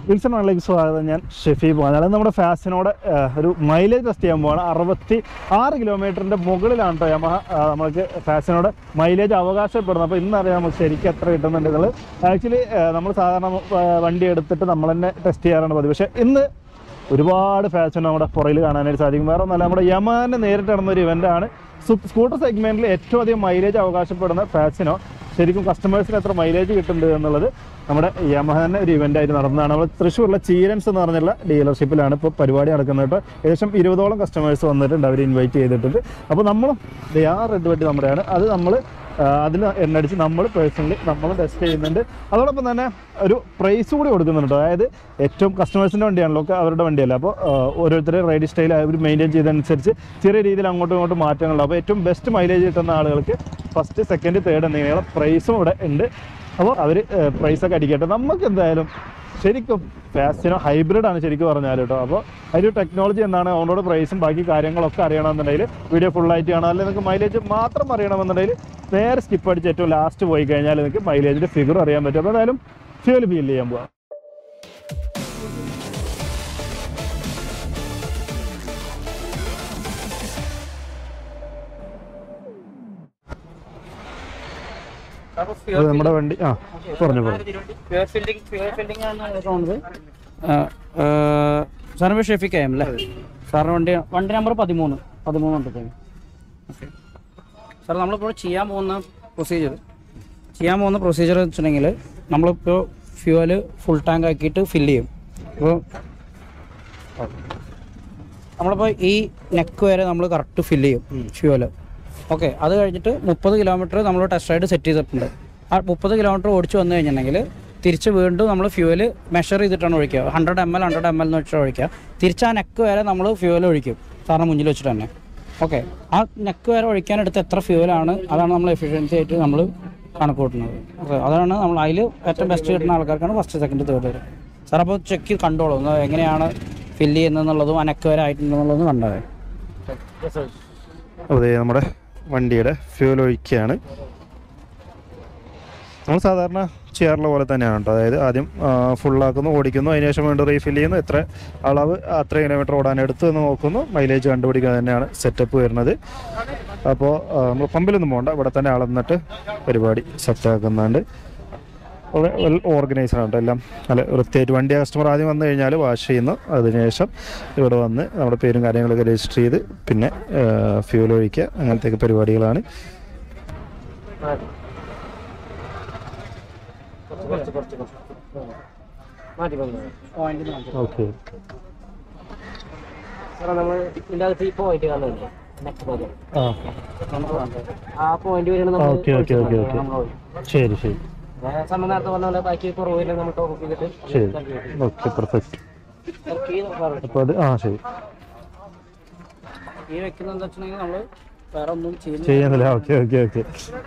Wilson വണ്ടിലേക്ക് സ്വാഗതം ഞാൻ ഷെഫി പോകാൻ അതായത് നമ്മുടെ ഫാസിനോടെ ഒരു മൈലേജ് ടെസ്റ്റ് ചെയ്യാൻ പോവാണ് അറുപത്തി ആറ് കിലോമീറ്ററിൻ്റെ മുകളിലാണ് കേട്ടോ യമഹ ആ, നമുക്ക് ഫാസിനോടെ മൈലേജ് അവകാശപ്പെടുന്നത് അപ്പോൾ ഇന്നറിയാം നമുക്ക് ശരിക്കും എത്ര കിട്ടുന്നുണ്ടെന്നുള്ളത് ആക്ച്വലി നമ്മൾ സാധാരണ ആ, വണ്ടി എടുത്തിട്ട് നമ്മൾ തന്നെ ടെസ്റ്റ് ചെയ്യാറാണ് പതിവ് പക്ഷേ ഇന്ന് ഒരുപാട് ഫാഷൻ നമ്മുടെ പുറയിൽ കാണാനായിട്ട് സാധിക്കും വേറെ ഒന്നല്ല നമ്മുടെ യമഹൻ്റെ നേരിട്ട് നടന്ന ഒരു ഇവൻ്റാണ് സ്കൂട്ടർ സെഗ്മെൻറ്റിൽ ഏറ്റവും അധികം മൈലേജ് അവകാശപ്പെടുന്ന ഫാസിനോ ശരിക്കും കസ്റ്റമേഴ്സിന് എത്ര മൈലേജ് കിട്ടുന്നുണ്ട് എന്നുള്ളത് നമ്മുടെ യമഹൻ്റെ ഒരു ഇവൻ്റ് ആയിട്ട് നടന്നതാണ് നമ്മൾ തൃശ്ശൂരിലെ ചീരൻസ് എന്ന് പറഞ്ഞുള്ള ഡീലർഷിപ്പിലാണ് ഇപ്പോൾ പരിപാടി നടക്കുന്നത് കേട്ടോ ഏകദേശം ഇരുപതോളം കസ്റ്റമേഴ്സ് വന്നിട്ടുണ്ട് അവർ ഇൻവൈറ്റ് ചെയ്തിട്ടുണ്ട് അപ്പോൾ നമ്മളും ആ റെഡ് വണ്ടി നമ്മുടെയാണ് അത് നമ്മൾ അതിൽ എണ്ണടിച്ച് നമ്മൾ പേഴ്സണലി നമ്മൾ ടെസ്റ്റ് ചെയ്യുന്നുണ്ട് അതോടൊപ്പം തന്നെ ഒരു പ്രൈസ് കൂടി കൊടുക്കുന്നുണ്ട് അതായത് ഏറ്റവും കസ്റ്റമേഴ്സിൻ്റെ വണ്ടിയാണല്ലോ ഒക്കെ അവരുടെ വണ്ടിയല്ല അപ്പോൾ ഓരോരുത്തരുടെ റൈഡ് സ്റ്റൈൽ അവർ മെയിൻറ്റെയിൻ ചെയ്തതനുസരിച്ച് ചെറിയ രീതിയിൽ അങ്ങോട്ടും ഇങ്ങോട്ടും മാറ്റങ്ങളുണ്ട് അപ്പോൾ ഏറ്റവും ബെസ്റ്റ് മൈലേജ് കിട്ടുന്ന ആളുകൾക്ക് ഫസ്റ്റ് സെക്കൻഡ് തേർഡ് എന്നിങ്ങനെയുള്ള പ്രൈസും ഇവിടെ ഉണ്ട് അപ്പോൾ അവർ പ്രൈസൊക്കെ അടിക്കട്ടെ നമുക്ക് എന്തായാലും ശരിക്കും ഫാസിനോ ഹൈബ്രിഡ് ആണ് ശരിക്കും പറഞ്ഞാൽ കേട്ടോ അപ്പോൾ അതിൻ്റെ ടെക്നോളജി എന്താണ് അവനോട് പ്രൈസും ബാക്കി കാര്യങ്ങളൊക്കെ അറിയണമെന്നുണ്ടെങ്കിൽ വീഡിയോ ഫുള്ളായിട്ട് കാണാം അല്ലെങ്കിൽ നിങ്ങൾക്ക് മൈലേജ് മാത്രം അറിയണമെന്നുണ്ടെങ്കിൽ നേരെ സ്കിപ്പ് അടിച്ച് ഏറ്റവും ലാസ്റ്റ് പോയി കഴിഞ്ഞാൽ നിങ്ങൾക്ക് മൈലേജിൻ്റെ ഫിഗർ അറിയാൻ പറ്റും അപ്പോൾ എന്തായാലും ഫ്യൂൽ ഫീൽ ചെയ്യാൻ പോവാം അത് നമ്മുടെ വണ്ടി ആ പറഞ്ഞു പറഞ്ഞു പ്യുവർ ഫീൽഡിംഗ് പ്യുവർ ഫീൽഡിംഗ് ആണ് തോന്നുന്നത് സാറിന് ഷെഫിക് ആയം അല്ലേ സാറിന് വണ്ടി വണ്ടി നമ്പർ പതിമൂന്ന് പതിമൂന്ന് ഉണ്ട് ഓക്കെ സാർ നമ്മളിപ്പോൾ ചെയ്യാൻ പോകുന്ന പ്രൊസീജിയർ ചെയ്യാൻ പോകുന്ന പ്രൊസീജിയർ എന്ന് വെച്ചിട്ടുണ്ടെങ്കിൽ നമ്മളിപ്പോൾ ഫ്യൂവല് ഫുൾ ടാങ്ക് ആക്കിയിട്ട് ഫില്ല് ചെയ്യും അപ്പോൾ നമ്മളിപ്പോൾ ഈ നെക്ക് വരെ നമ്മൾ കറക്റ്റ് ഫില്ല് ചെയ്യും ഫ്യൂവല് ഓക്കെ അത് കഴിഞ്ഞിട്ട് മുപ്പത് കിലോമീറ്റർ നമ്മൾ ടെസ്റ്റ് റൈഡ് സെറ്റ് ചെയ്തിട്ടുണ്ട് ആ മുപ്പത് കിലോമീറ്റർ ഓടിച്ചു വന്നു കഴിഞ്ഞിട്ടുണ്ടെങ്കിൽ തിരിച്ച് വീണ്ടും നമ്മൾ ഫ്യൂവൽ മെഷർ ചെയ്തിട്ടാണ് ഒഴിക്കുക hundred M L hundred M L എന്ന് വെച്ചിട്ട് ഒഴിക്കുക തിരിച്ച് ആ നെക്ക് വരെ നമ്മൾ ഫ്യൂവൽ ഒഴിക്കും സാറിന് മുന്നിൽ വെച്ചിട്ട് തന്നെ ഓക്കെ ആ നെക്ക് വരെ ഒഴിക്കാനെടുത്ത് എത്ര ഫ്യൂവലാണ് അതാണ് നമ്മൾ എഫിഷ്യൻസി ആയിട്ട് നമ്മൾ കണക്ക് കൂട്ടുന്നത് Okay, അതാണ് നമ്മൾ അതിൽ ഏറ്റവും ബെസ്റ്റ് കിട്ടുന്ന ആൾക്കാർക്കാണ് ഫസ്റ്റ് സെക്കൻഡ് തേർഡ് വരെ സാർ അപ്പോൾ ചെക്ക് ചെയ്ത് കണ്ടോളൂ ഒന്ന് എങ്ങനെയാണ് ഫില്ല് ചെയ്യുന്നതെന്നുള്ളതും ആ നെക്ക് വരെ ആയിട്ടുണ്ടെന്നുള്ളതും കണ്ടത് അതെ നമ്മുടെ വണ്ടിയുടെ ഫ്യൂൽ ഒഴിക്കുകയാണ് നമ്മൾ സാധാരണ ചെയ്യാറുള്ള പോലെ തന്നെയാണ് കേട്ടോ അതായത് ആദ്യം ഫുള്ളാക്കുന്നു ഓടിക്കുന്നു അതിനുശേഷം വീണ്ടും റീഫിൽ ചെയ്യുന്നു എത്ര അളവ് അത്ര കിലോമീറ്റർ ഓടാൻ എടുത്തു എന്ന് നോക്കുന്നു മൈലേജ് കണ്ടുപിടിക്കുക തന്നെയാണ് സെറ്റപ്പ് വരുന്നത് അപ്പോൾ നമ്മൾ പമ്പിലൊന്നും പോകണ്ട ഇവിടെ തന്നെ അളന്നിട്ട് പരിപാടി സെറ്റാക്കുന്നുണ്ട് വെൽ ഓർഗനൈസ്ഡ് ആണ് കേട്ടോ എല്ലാം നല്ല വൃത്തിയായിട്ട് വണ്ടി കസ്റ്റമർ ആദ്യം വന്നു കഴിഞ്ഞാൽ വാഷ് ചെയ്യുന്നു അതിനുശേഷം ഇവിടെ വന്ന് നമ്മുടെ പേരും കാര്യങ്ങളൊക്കെ രജിസ്റ്റർ ചെയ്ത് പിന്നെ ഫ്യൂൽ ഒഴിക്കുക അങ്ങനത്തെയൊക്കെ പരിപാടികളാണ് ഓക്കെ നമ്മൾ ഇതിന്റെ അകത്ത് ഈ പോയിന്റ് കാണുന്നുണ്ട് നെക്ക് ഭാഗം ആ ആ പോയിന്റ് വരെയാണ് നമ്മൾ ഓക്കെ ഓക്കെ ഓക്കെ ഓക്കെ ശരി ശരി സമയം നേരത്തെ പറഞ്ഞ പോലെ ബാക്കി കുറവില്ല നമ്മൾ ടോപ്പ് ചെയ്തിട്ട് ശരി ഓക്കെ പെർഫെക്റ്റ് അപ്പോൾ അത് ആ ശരി ഈ വെക്കുന്നത് എന്താ വെച്ചിട്ടുണ്ടെങ്കിൽ നമ്മൾ വേറെ ഒന്നും ചെയ്യുന്നില്ല ചെയ്യുന്നില്ല ഓക്കെ ഓക്കെ ഓക്കെ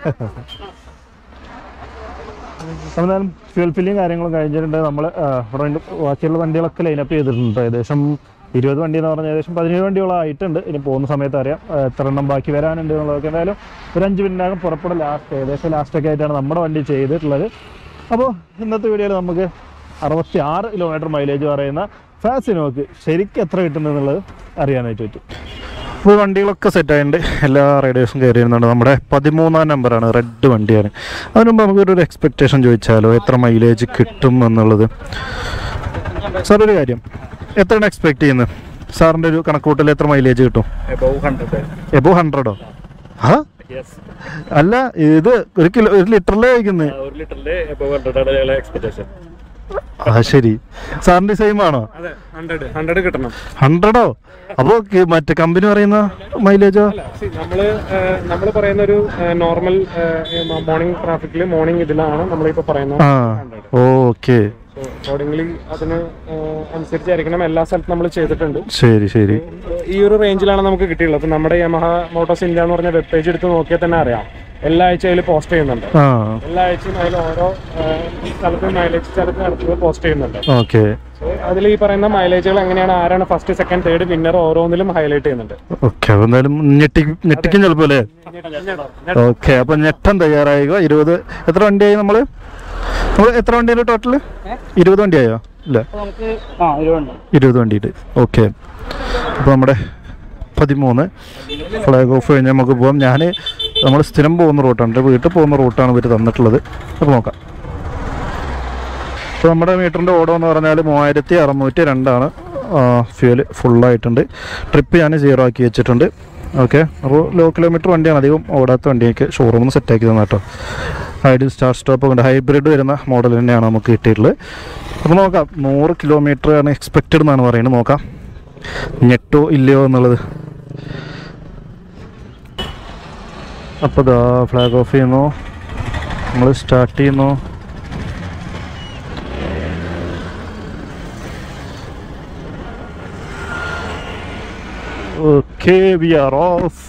എന്നാലും ഫ്യൂൽ ഫില്ലിങ് കാര്യങ്ങളും കഴിഞ്ഞിട്ടുണ്ട് നമ്മൾ ഇവിടെ ഉണ്ട് ബാക്കിയുള്ള വണ്ടികളൊക്കെ ലൈനപ്പ് ചെയ്തിട്ടുണ്ട് ഏകദേശം ഇരുപത് വണ്ടി എന്ന് പറഞ്ഞാൽ ഏകദേശം പതിനേഴ് വണ്ടിയോളം ആയിട്ടുണ്ട് ഇനി പോകുന്ന സമയത്ത് അറിയാം ആ, എത്ര എണ്ണം ബാക്കി വരാനുണ്ട് എന്നുള്ളതൊക്കെ എന്തായാലും ഒരു അഞ്ച് മിനിറ്റിനകം പുറപ്പെടും ലാസ്റ്റ് ഏകദേശം ലാസ്റ്റൊക്കെ ആയിട്ടാണ് നമ്മുടെ വണ്ടി ചെയ്തിട്ടുള്ളത് അപ്പോൾ ഇന്നത്തെ വീഡിയോയിൽ നമുക്ക് അറുപത്തി ആറ് കിലോമീറ്റർ മൈലേജ് പറയുന്ന ഫാസിനോക്ക് ശരിക്കും എത്ര കിട്ടുന്നുള്ളത് അറിയാനായിട്ട് പറ്റും ഇപ്പോൾ വണ്ടികളൊക്കെ സെറ്റ് ആയിട്ടുണ്ട് എല്ലാ റൈഡേഴ്സും കയറി വരുന്നുണ്ട് നമ്മുടെ പതിമൂന്നാം നമ്പറാണ് റെഡ് വണ്ടിയാണ് അതിന് മുമ്പ് നമുക്കൊരു ഒരു എക്സ്പെക്റ്റേഷൻ ചോദിച്ചാലോ എത്ര മൈലേജ് കിട്ടും എന്നുള്ളത് സാർ ഒരു കാര്യം എത്രയാണ് എക്സ്പെക്ട് ചെയ്യുന്നത് സാറിൻ്റെ ഒരു കണക്കൂട്ടൽ എത്ര മൈലേജ് കിട്ടും എബോ ഹൺഡ്രഡോ ആ അല്ല ഇത് ഒരു കിലോ ഒരു ലിറ്ററിലേ കഴിക്കുന്നത് ഒരു ലിറ്ററില് എബവ് ഹൺഡ്രഡ് ആണ് ഞങ്ങളെ എക്സ്പെക്ടേഷൻ ആ ശരി സാറിൻ്റെ സെയിം ആണോ അതെ ഹൺഡ്രഡ് ഹൺഡ്രഡ് കിട്ടണം ഹൺഡ്രഡോ അപ്പോൾ മറ്റേ കമ്പനി പറയുന്ന മൈലേജോ നമ്മള് നമ്മൾ പറയുന്ന ഒരു നോർമൽ മോർണിംഗ് ട്രാഫിക്കിൽ മോർണിംഗ് ഇതിലാണ് നമ്മളിപ്പോ പറയുന്നത് ആ ഓക്കെ അക്കോർഡിംഗ്ലി അതിന് ഏഹ്, അനുസരിച്ചായിരിക്കണം എല്ലാ സ്ഥലത്തും നമ്മൾ ചെയ്തിട്ടുണ്ട് ശരി ശരി ഈ ഒരു റേഞ്ചിലാണ് നമുക്ക് കിട്ടിയുള്ളത് അപ്പൊ നമ്മുടെ യമഹ മോട്ടോസ് ഇന്ത്യ എന്ന് പറഞ്ഞ വെബ് പേജ് എടുത്ത് നോക്കിയാൽ തന്നെ അറിയാം എല്ലാ ആഴ്ച അതിൽ പോസ്റ്റ് ചെയ്യുന്നുണ്ട് ആ എല്ലാ ആഴ്ചയും അതിൽ ഓരോ ഏഹ്, സ്ഥലത്ത് മൈലേജ് സ്ഥലത്ത് നടത്തുന്നത് പോസ്റ്റ് ചെയ്യുന്നുണ്ട് ഓക്കെ അതിൽ ഈ പറയുന്ന മൈലേജുകൾ എങ്ങനെയാണ് ആരാണ് ഫസ്റ്റ് സെക്കൻഡ് തേർഡ് വിന്നർ ഓരോന്നിലും ഹൈലൈറ്റ് ചെയ്യുന്നുണ്ട് ഓക്കെ അപ്പൊ എന്തായാലും ഞെട്ടി ഞെട്ടിക്കും ചിലപ്പോ അല്ലേ ഓക്കെ അപ്പൊ ഞെട്ടൻ തയ്യാറായിക്കോ ഇരുപത് എത്ര വണ്ടിയായി നമ്മള് നമ്മൾ എത്ര വണ്ടിയാണ് ടോട്ടൽ ഇരുപത് വണ്ടിയായോ ഇല്ല അപ്പോൾ നമുക്ക് ആ ഇരുപതുണ്ട് ഇരുപത് വണ്ടിയിട്ട് ഓക്കെ അപ്പോൾ നമ്മുടെ പതിമൂന്ന് ഫ്ലാഗ് ഓഫ് കഴിഞ്ഞ് നമുക്ക് പോകാം ഞാൻ നമ്മൾ സ്ഥിരം പോകുന്ന റൂട്ടാണ് എൻ്റെ വീട്ടിൽ പോകുന്ന റൂട്ടാണ് ഇവർ തന്നിട്ടുള്ളത് അപ്പോൾ നോക്കാം അപ്പോൾ നമ്മുടെ മീറ്ററിൻ്റെ ഓടം എന്ന് പറഞ്ഞാൽ മൂവായിരത്തി അറുന്നൂറ്റി രണ്ടാണ് ഫ്യൂല് ഫുള്ളായിട്ടുണ്ട് ട്രിപ്പ് ഞാൻ സീറോ ആക്കി വെച്ചിട്ടുണ്ട് ഓക്കെ അപ്പോൾ ലോ കിലോമീറ്റർ വണ്ടിയാണ് അധികം ഓടാത്ത വണ്ടിയൊക്കെ ഷോറൂമിൽ നിന്ന് സെറ്റാക്കി തന്നെ കേട്ടോ ഐഡിയൽ സ്റ്റാർ സ്റ്റോപ്പ് കൊണ്ട് ഹൈബ്രിഡ് വരുന്ന മോഡൽ തന്നെയാണ് നമുക്ക് കിട്ടിയിട്ടുള്ളത് അപ്പോൾ നോക്കാം നൂറ് കിലോമീറ്റർ ആണ് എക്സ്പെക്റ്റഡ് എന്നാണ് പറയുന്നത് നോക്കാം ഞെട്ടോ ഇല്ലയോ എന്നുള്ളത് അപ്പോൾ ഇതാ ഫ്ലാഗ് ഓഫ് ചെയ്യുന്നു നമ്മൾ സ്റ്റാർട്ട് ചെയ്യുന്നു ഓക്കെ വി ആർ ഓഫ്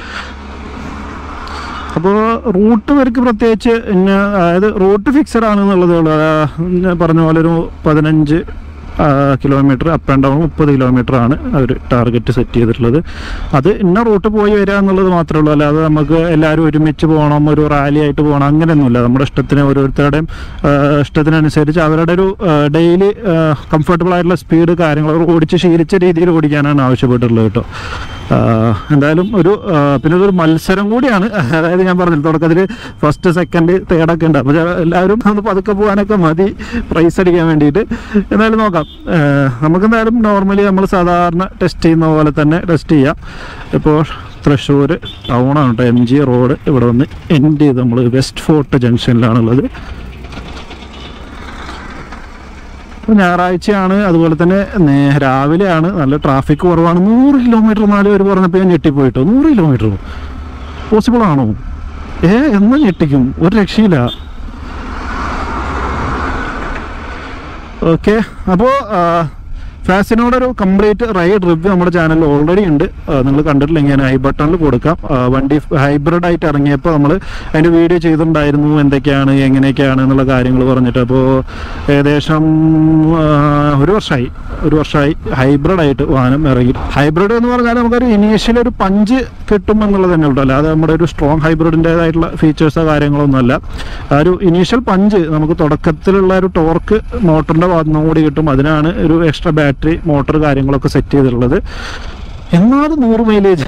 അപ്പോൾ റൂട്ട് ഇവർക്ക് പ്രത്യേകിച്ച് ഇന്ന അതായത് റൂട്ട് ഫിക്സഡ് ആണെന്നുള്ളതേ ഉള്ളൂ അതാ ഞാൻ പറഞ്ഞ പോലെ ഒരു പതിനഞ്ച് കിലോമീറ്റർ അപ്പ് ആൻഡ് ഡൗൺ മുപ്പത് കിലോമീറ്റർ ആണ് അവർ ടാർഗറ്റ് സെറ്റ് ചെയ്തിട്ടുള്ളത് അത് ഇന്ന റൂട്ട് പോയി വരിക എന്നുള്ളത് മാത്രമേ ഉള്ളൂ അല്ലാതെ നമുക്ക് എല്ലാവരും ഒരുമിച്ച് പോകണം ഒരു റാലി ആയിട്ട് പോകണം അങ്ങനെയൊന്നുമില്ല നമ്മുടെ ഇഷ്ടത്തിന് ഓരോരുത്തരുടെയും ആ, ഇഷ്ടത്തിനനുസരിച്ച് അവരുടെ ഒരു ഡെയിലി കംഫർട്ടബിൾ ആയിട്ടുള്ള സ്പീഡ് കാര്യങ്ങൾ ഓടിച്ച് ശീലിച്ച രീതിയിൽ ഓടിക്കാനാണ് ആവശ്യപ്പെട്ടിട്ടുള്ളത് കേട്ടോ ആ, എന്തായാലും ഒരു ആ, പിന്നെ ഇതൊരു മത്സരം കൂടിയാണ് അതായത് ഞാൻ പറഞ്ഞില്ല തുടക്കത്തിൽ ഫസ്റ്റ് സെക്കൻഡ് തേർഡൊക്കെ ഉണ്ട് അപ്പോൾ എല്ലാവരും ഒന്ന് പതുക്കെ പോകാനൊക്കെ മതി പ്രൈസ് അടിക്കാൻ വേണ്ടിയിട്ട് എന്തായാലും നോക്കാം ആ, നമുക്കെന്തായാലും നോർമലി നമ്മൾ സാധാരണ ടെസ്റ്റ് ചെയ്യുന്ന പോലെ തന്നെ ടെസ്റ്റ് ചെയ്യാം ഇപ്പോൾ തൃശ്ശൂർ ടൗണാണ് കേട്ടോ എം ജി റോഡ് ഇവിടെ വന്ന് എൻഡ് ചെയ്ത് നമ്മൾ വെസ്റ്റ് ഫോർട്ട് ജംഗ്ഷനിലാണുള്ളത് അപ്പോൾ ഞായറാഴ്ചയാണ് അതുപോലെ തന്നെ നേ- രാവിലെയാണ് നല്ല ട്രാഫിക് കുറവാണ് നൂറ് കിലോമീറ്റർ നാല് പേര് പറഞ്ഞപ്പോൾ ഞാൻ ഞെട്ടിപ്പോയിട്ടോ നൂറ് കിലോമീറ്റർ പോസിബിൾ ആണോ ഏ എന്ന് ഞെട്ടിക്കും ഒരു രക്ഷയില്ല ഓക്കെ അപ്പോൾ ഫാസിനോട് ഒരു കംപ്ലീറ്റ് റൈഡ് റിവ്യൂ നമ്മുടെ ചാനലിൽ ഓൾറെഡി ഉണ്ട് നിങ്ങൾ കണ്ടിട്ടില്ലെങ്കിൽ ഞാൻ ഐ ബട്ടണിൽ കൊടുക്കാം ആ, വണ്ടി ഹൈബ്രിഡ് ആയിട്ട് ഇറങ്ങിയപ്പോൾ നമ്മൾ അതിൻ്റെ വീഡിയോ ചെയ്തിട്ടുണ്ടായിരുന്നു എന്തൊക്കെയാണ് എങ്ങനെയൊക്കെയാണ് എന്നുള്ള കാര്യങ്ങൾ പറഞ്ഞിട്ട് അപ്പോൾ ഏകദേശം ആ, ഒരു വർഷമായി ഒരു വർഷമായി ഹൈബ്രിഡ് ആയിട്ട് വാഹനം ഇറങ്ങി ഹൈബ്രിഡ് എന്ന് പറഞ്ഞാൽ നമുക്കൊരു ഇനീഷ്യൽ ഒരു പഞ്ച് കിട്ടും എന്നുള്ളത് തന്നെ ഉള്ളൂ അല്ലാതെ നമ്മുടെ ഒരു സ്ട്രോങ് ഹൈബ്രിഡിൻ്റെതായിട്ടുള്ള ഫീച്ചേഴ്സോ കാര്യങ്ങളൊന്നുമല്ല ആ ഒരു ഇനീഷ്യൽ പഞ്ച് നമുക്ക് തുടക്കത്തിലുള്ള ഒരു ടോർക്ക് മോട്ടറിൻ്റെ ഭാഗത്ത് നിന്ന് കൂടി കിട്ടും അതിനാണ് ഒരു എക്സ്ട്രാ ബാറ്ററി മോട്ടർ കാര്യങ്ങളൊക്കെ സെറ്റ് ചെയ്തിട്ടുള്ളത് എന്നാലും നൂറ് മൈലേജ്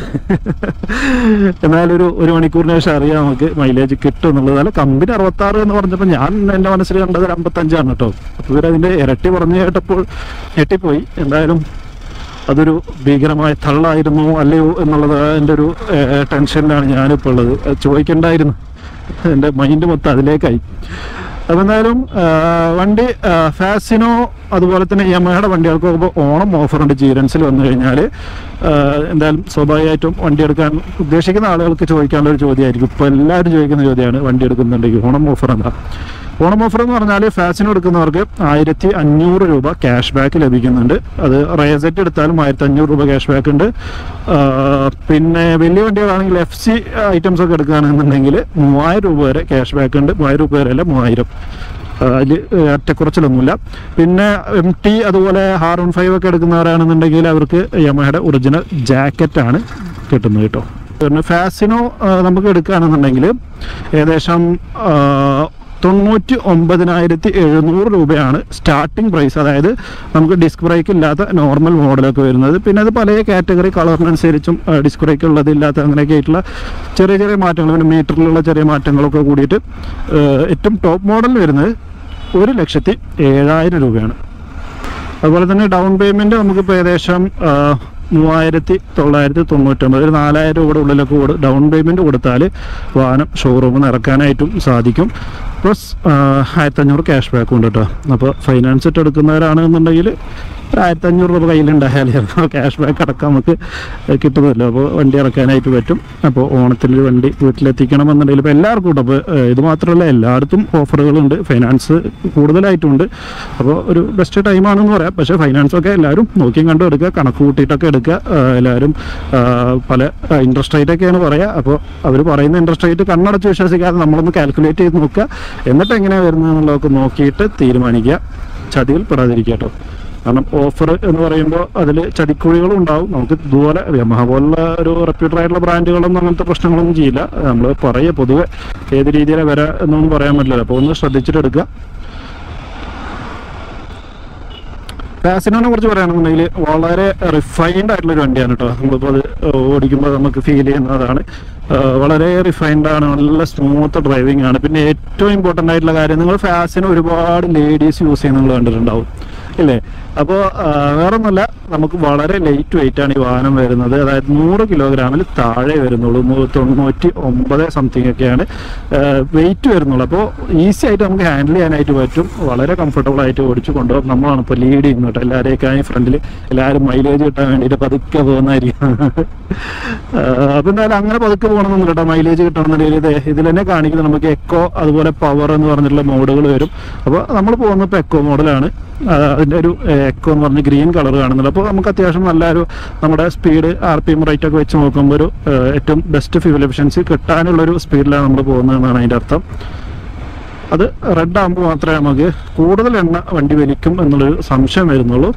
എന്നാലും ഒരു ഒരു മണിക്കൂറിന് ശേഷം അറിയാം നമുക്ക് മൈലേജ് കിട്ടും എന്നുള്ളത് അല്ല കമ്പനി അറുപത്താറ് എന്ന് പറഞ്ഞപ്പോൾ ഞാൻ എൻ്റെ മനസ്സിൽ കണ്ടത് ഒരു അമ്പത്തഞ്ചാണ് കേട്ടോ അപ്പോൾ ഇവരതിൻ്റെ ഇരട്ടി പറഞ്ഞു കേട്ടപ്പോൾ ഞെട്ടിപ്പോയി എന്തായാലും അതൊരു ഭീകരമായ തള്ളായിരുന്നു അല്ലയോ എന്നുള്ളത് എൻ്റെ ഒരു ഏഹ്, ടെൻഷനിലാണ് ഞാനിപ്പോൾ ഉള്ളത് അത് ചോദിക്കണ്ടായിരുന്നു എൻ്റെ മൈൻഡ് മൊത്തം അതിലേക്കായി അപ്പോൾ എന്തായാലും ആ, വണ്ടി ആ, ഫാസിനോ അതുപോലെ തന്നെ യമഹയുടെ വണ്ടികൾക്ക് നോക്കുമ്പോൾ ഓണം ഓഫറുണ്ട് ജീരൻസിൽ വന്നു കഴിഞ്ഞാൽ എന്തായാലും സ്വാഭാവികമായിട്ടും വണ്ടി എടുക്കാൻ ഉദ്ദേശിക്കുന്ന ആളുകൾക്ക് ചോദിക്കാനുള്ള ഒരു ചോദ്യമായിരിക്കും ഇപ്പോൾ എല്ലാവരും ചോദിക്കുന്ന ചോദ്യമാണ് വണ്ടി എടുക്കുന്നുണ്ടെങ്കിൽ ഓണം ഓഫർ എന്താ ഓണം ഓഫർ എന്ന് പറഞ്ഞാൽ ഫാസിന് എടുക്കുന്നവർക്ക് ആയിരത്തി അഞ്ഞൂറ് രൂപ ക്യാഷ് ബാക്ക് ലഭിക്കുന്നുണ്ട് അത് റേസെറ്റ് എടുത്താലും ആയിരത്തി അഞ്ഞൂറ് രൂപ ക്യാഷ് ബാക്ക് ഉണ്ട് ആ, പിന്നെ വലിയ വണ്ടികളാണെങ്കിൽ എഫ് സി ഐറ്റംസ് ഒക്കെ എടുക്കുകയാണെന്നുണ്ടെങ്കിൽ മൂവായിരം രൂപ വരെ ക്യാഷ് ബാക്ക് ഉണ്ട് മൂവായിരം രൂപ വരെ അല്ല മൂവായിരം അതിൽ അറ്റക്കുറച്ചിലൊന്നുമില്ല പിന്നെ എം ടി അതുപോലെ ഹാർ വൺ ഫൈവ് ഒക്കെ എടുക്കുന്നവരാണെന്നുണ്ടെങ്കിൽ അവർക്ക് യമഹയുടെ ഒറിജിനൽ ജാക്കറ്റാണ് കിട്ടുന്നത് കേട്ടോ പിന്നെ ഫാസിനോ ആ, നമുക്ക് എടുക്കുകയാണെന്നുണ്ടെങ്കിൽ ഏകദേശം ആ, തൊണ്ണൂറ്റി ഒമ്പതിനായിരത്തി എഴുന്നൂറ് രൂപയാണ് സ്റ്റാർട്ടിംഗ് പ്രൈസ് അതായത് നമുക്ക് ഡിസ്ക് ബ്രേക്ക് ഇല്ലാത്ത നോർമൽ മോഡലൊക്കെ വരുന്നത് പിന്നെ അത് പല കാറ്റഗറി കളറിനനുസരിച്ചും ഡിസ്ക് ബ്രേക്ക് ഉള്ളത് ഇല്ലാത്ത അങ്ങനെയൊക്കെ ആയിട്ടുള്ള ചെറിയ ചെറിയ മാറ്റങ്ങൾ പിന്നെ മീറ്ററിലുള്ള ചെറിയ മാറ്റങ്ങളൊക്കെ കൂടിയിട്ട് ഏഹ്, ഏറ്റവും ടോപ്പ് മോഡൽ വരുന്നത് ഒരു ലക്ഷത്തി ഏഴായിരം രൂപയാണ് അതുപോലെ തന്നെ ഡൗൺ പേയ്മെൻറ്റ് നമുക്കിപ്പോൾ ഏകദേശം ആ, മൂവായിരത്തി തൊള്ളായിരത്തി തൊണ്ണൂറ്റൊമ്പത് ഒരു നാലായിരം രൂപയുടെ ഉള്ളിലൊക്കെ കൊടു ഡൗൺ പേയ്മെൻറ്റ് കൊടുത്താൽ വാഹനം ഷോറൂമിൽ നിന്ന് ഇറക്കാനായിട്ടും സാധിക്കും പ്ലസ് ആയിരത്തഞ്ഞൂറ് ക്യാഷ് ബാക്കും ഉണ്ട് കേട്ടോ അപ്പോൾ ഫൈനാൻസ് ഇട്ട് എടുക്കുന്നവരാണെന്നുണ്ടെങ്കിൽ ഒരു ആയിരത്തഞ്ഞൂറ് രൂപ കയ്യിലുണ്ടായാൽ ചിലപ്പോൾ ക്യാഷ് ബാക്ക് അടക്കം നമുക്ക് കിട്ടുമല്ലോ അപ്പോൾ വണ്ടി ഇറക്കാനായിട്ട് പറ്റും അപ്പോൾ ഓണത്തിൽ ഒരു വണ്ടി വീട്ടിലെത്തിക്കണമെന്നുണ്ടെങ്കിൽ ഇപ്പോൾ എല്ലാവർക്കും ഉണ്ട് അപ്പോൾ ഇത് മാത്രമല്ല എല്ലായിടത്തും ഓഫറുകളുണ്ട് ഫൈനാൻസ് കൂടുതലായിട്ടുണ്ട് അപ്പോൾ ഒരു ബെസ്റ്റ് ടൈമാണെന്ന് പറയാം പക്ഷേ ഫൈനാൻസ് ഒക്കെ എല്ലാവരും നോക്കിയും കണ്ടും എടുക്കുക കണക്ക് കൂട്ടിയിട്ടൊക്കെ എടുക്കുക ആ, എല്ലാവരും ആ, പല ഇൻട്രസ്റ്റ് റേറ്റ് ഒക്കെയാണ് പറയുക അപ്പോൾ അവർ പറയുന്ന ഇൻട്രസ്റ്റ് റേറ്റ് കണ്ണടച്ച് വിശ്വസിക്കാതെ നമ്മളൊന്ന് കാൽക്കുലേറ്റ് ചെയ്ത് നോക്കുക എന്നിട്ട് എങ്ങനെയാണ് വരുന്നത് എന്നുള്ളതൊക്കെ നോക്കിയിട്ട് തീരുമാനിക്കുക ചതിയിൽ പെടാതിരിക്കുക കേട്ടോ കാരണം ഓഫർ എന്ന് പറയുമ്പോൾ അതിൽ ചതിക്കുഴികളും ഉണ്ടാവും നമുക്ക് ഇതുപോലെ യമഹ പോലുള്ള ഒരു റെപ്യൂട്ടഡ് ആയിട്ടുള്ള ബ്രാൻഡുകളൊന്നും അങ്ങനത്തെ പ്രശ്നങ്ങളൊന്നും ചെയ്യില്ല നമ്മൾ പറയുക പൊതുവെ ഏത് രീതിയിലാണ് വരാ എന്നൊന്നും പറയാൻ പറ്റില്ല അപ്പോൾ ഒന്ന് ശ്രദ്ധിച്ചിട്ട് എടുക്കുക ഫാസിനോനെ കുറിച്ച് പറയുകയാണെന്നുണ്ടെങ്കിൽ വളരെ റിഫൈൻഡ് ആയിട്ടുള്ള ഒരു വണ്ടിയാണ് കേട്ടോ നമ്മളിപ്പോൾ അത് ഓടിക്കുമ്പോൾ നമുക്ക് ഫീൽ ചെയ്യുന്നതാണ് ആ, വളരെ റിഫൈൻഡ് ആണ് നല്ല സ്മൂത്ത് ഡ്രൈവിംഗ് ആണ് പിന്നെ ഏറ്റവും ഇമ്പോർട്ടൻ്റ് ആയിട്ടുള്ള കാര്യം നിങ്ങൾ ഫാസിന് ഒരുപാട് ലേഡീസ് യൂസ് ചെയ്യുന്നത് നിങ്ങൾ കണ്ടിട്ടുണ്ടാവും ഇല്ലേ അപ്പോൾ വേറെ ഒന്നുമല്ല നമുക്ക് വളരെ ലൈറ്റ് വെയിറ്റ് ആണ് ഈ വാഹനം വരുന്നത് അതായത് നൂറ് കിലോഗ്രാമിൽ താഴെ വരുന്നുള്ളൂ നൂ- തൊണ്ണൂറ്റി ഒമ്പത് സംതിങ് ഒക്കെയാണ് വെയിറ്റ് വരുന്നുള്ളൂ അപ്പോൾ ഈസി ആയിട്ട് നമുക്ക് ഹാൻഡിൽ ചെയ്യാനായിട്ട് പറ്റും വളരെ കംഫർട്ടബിൾ ആയിട്ട് ഓടിച്ചു കൊണ്ടുപോകും നമ്മളാണ് ഇപ്പോൾ ലീഡ് ചെയ്യുന്നത് കേട്ടോ എല്ലാവരെയൊക്കെ ഫ്രണ്ടിൽ എല്ലാവരും മൈലേജ് കിട്ടാൻ വേണ്ടിയിട്ട് പതുക്കെ പോകുന്നതായിരിക്കും അപ്പം എന്തായാലും അങ്ങനെ പതുക്കെ പോകണമെന്നില്ല കേട്ടോ മൈലേജ് കിട്ടണമെന്നുണ്ടെങ്കിൽ ഇത് ഇതിൽ തന്നെ കാണിക്കുന്നത് നമുക്ക് എക്കോ അതുപോലെ പവർ എന്ന് പറഞ്ഞിട്ടുള്ള മോഡുകൾ വരും അപ്പോൾ നമ്മൾ പോകുന്നത് ഇപ്പോൾ എക്കോ മോഡലാണ് അതിൻ്റെ ഒരു എക്കോ എന്ന് പറഞ്ഞ് ഗ്രീൻ കളർ കാണുന്നുണ്ട് അപ്പോൾ നമുക്ക് അത്യാവശ്യം നല്ല ഒരു നമ്മുടെ speed R P M rate ഒക്കെ വെച്ച് നോക്കുമ്പോൾ ഒരു ഏഹ്, ഏറ്റവും ബെസ്റ്റ് ഫ്യൂൽ എഫിഷ്യൻസി കിട്ടാനുള്ളൊരു സ്പീഡിലാണ് നമ്മൾ പോകുന്നതെന്നാണ് അതിൻ്റെ അർത്ഥം അത് റെഡ് ആകുമ്പോൾ മാത്രമേ നമുക്ക് കൂടുതൽ എണ്ണ വണ്ടി വലിക്കും എന്നുള്ളൊരു സംശയം വരുന്നുള്ളൂ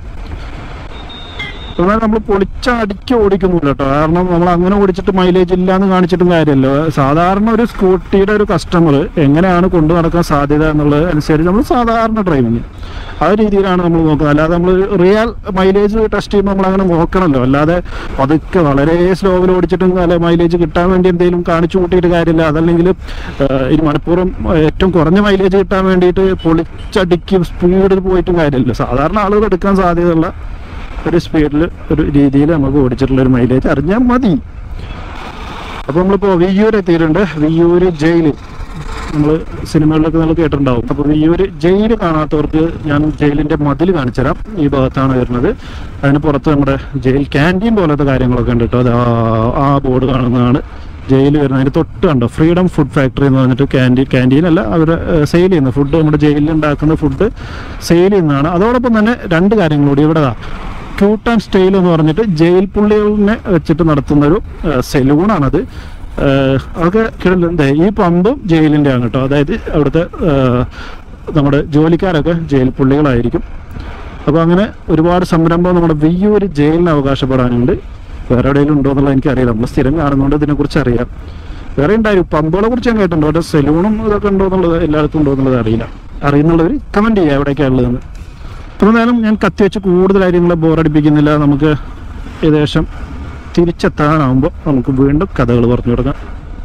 എന്നാൽ നമ്മൾ പൊളിച്ചടിക്ക് ഓടിക്കുന്നില്ല കേട്ടോ കാരണം നമ്മൾ അങ്ങനെ ഓടിച്ചിട്ട് മൈലേജ് ഇല്ല എന്ന് കാണിച്ചിട്ടും കാര്യമല്ലോ സാധാരണ ഒരു സ്കൂട്ടിയുടെ ഒരു കസ്റ്റമർ എങ്ങനെയാണ് കൊണ്ടു നടക്കാൻ സാധ്യത എന്നുള്ളത് അനുസരിച്ച് നമ്മൾ സാധാരണ ഡ്രൈവിങ് ആ രീതിയിലാണ് നമ്മൾ നോക്കുന്നത് അല്ലാതെ നമ്മൾ റിയൽ മൈലേജ് ടെസ്റ്റ് ചെയ്യുമ്പോൾ നമ്മൾ അങ്ങനെ നോക്കണമല്ലോ അല്ലാതെ അതൊക്കെ വളരെ സ്ലോവിൽ ഓടിച്ചിട്ടും നല്ല മൈലേജ് കിട്ടാൻ വേണ്ടി എന്തെങ്കിലും കാണിച്ചു കൂട്ടിയിട്ട് കാര്യമില്ല അതല്ലെങ്കിൽ ഇനി മനഃപൂർവ്വം ഏറ്റവും കുറഞ്ഞ മൈലേജ് കിട്ടാൻ വേണ്ടിയിട്ട് പൊളിച്ചടിക്ക് സ്പീഡിൽ പോയിട്ടും കാര്യമില്ല സാധാരണ ആളുകൾ എടുക്കാൻ സാധ്യതയുള്ള ഒരു സ്പീഡിൽ ഒരു രീതിയിൽ നമുക്ക് ഓടിച്ചിട്ടുള്ള ഒരു മൈലേജ് അറിഞ്ഞാൽ മതി അപ്പോൾ നമ്മളിപ്പോൾ വിയ്യൂർ എത്തിയിട്ടുണ്ട് വിയ്യൂര് ജയിൽ നമ്മൾ സിനിമകളിലൊക്കെ നമ്മൾ കേട്ടിട്ടുണ്ടാവും അപ്പോൾ വിയ്യൂര് ജയിൽ കാണാത്തവർക്ക് ഞാൻ ജയിലിന്റെ മതിൽ കാണിച്ചുതരാം ഈ ഭാഗത്താണ് വരുന്നത് അതിന് പുറത്ത് നമ്മുടെ ജയിൽ ക്യാൻറ്റീൻ പോലത്തെ കാര്യങ്ങളൊക്കെ ഉണ്ട് കേട്ടോ അത് ആ- ആ ബോർഡ് കാണുന്നതാണ് ജയിൽ വരുന്നത് അതിന് തൊട്ട് കണ്ടോ ഫ്രീഡം ഫുഡ് ഫാക്ടറി എന്ന് പറഞ്ഞിട്ട് ക്യാൻറ്റീൻ ക്യാൻറ്റീൻ അല്ല അവർ സെയിൽ ചെയ്യുന്ന ഫുഡ് നമ്മുടെ ജയിലിൽ ഉണ്ടാക്കുന്ന ഫുഡ് സെയിൽ ചെയ്യുന്നതാണ് അതോടൊപ്പം തന്നെ രണ്ട് കാര്യങ്ങൾ കൂടി ഇവിടെ ക്യൂട്ട് ആൻഡ് സ്റ്റൈൽ എന്ന് പറഞ്ഞിട്ട് ജയിൽ പുള്ളികളിനെ വെച്ചിട്ട് നടത്തുന്ന ഒരു സെലൂണാണത് അതൊക്കെ കിടലുണ്ട് ഈ പമ്പും ജയിലിൻ്റെ ആണ് കേട്ടോ അതായത് അവിടുത്തെ ഏഹ്, നമ്മുടെ ജോലിക്കാരൊക്കെ ജയിൽ പുള്ളികളായിരിക്കും അപ്പോൾ അങ്ങനെ ഒരുപാട് സംരംഭം നമ്മുടെ വിയ്യൂര് ജയിലിന് അവകാശപ്പെടാനുണ്ട് വേറെ എവിടെയെങ്കിലും ഉണ്ടോ എന്നുള്ളത് എനിക്കറിയില്ല നമ്മൾ സ്ഥിരം കാണുന്നതുകൊണ്ട് ഇതിനെക്കുറിച്ച് അറിയാം വേറെ ഉണ്ടായിരുന്നു പമ്പുകളെ കുറിച്ച് ഞാൻ കേട്ടിട്ടുണ്ട് പക്ഷേ സെലൂണും ഇതൊക്കെ ഉണ്ടോ എന്നുള്ളത് എല്ലായിടത്തും ഉണ്ടോ എന്നുള്ളത് അറിയില്ല അറിയുന്നുള്ളവർ കമൻറ്റ് ചെയ്യുക എവിടെയൊക്കെയാണ് ഉള്ളതെന്ന് അപ്പോൾ എന്തായാലും ഞാൻ കത്തി വെച്ച് കൂടുതലായി നിങ്ങളെ ബോറടിപ്പിക്കുന്നില്ല നമുക്ക് ഏകദേശം തിരിച്ചെത്താനാവുമ്പോൾ നമുക്ക് വീണ്ടും കഥകൾ പറഞ്ഞു തുടങ്ങാം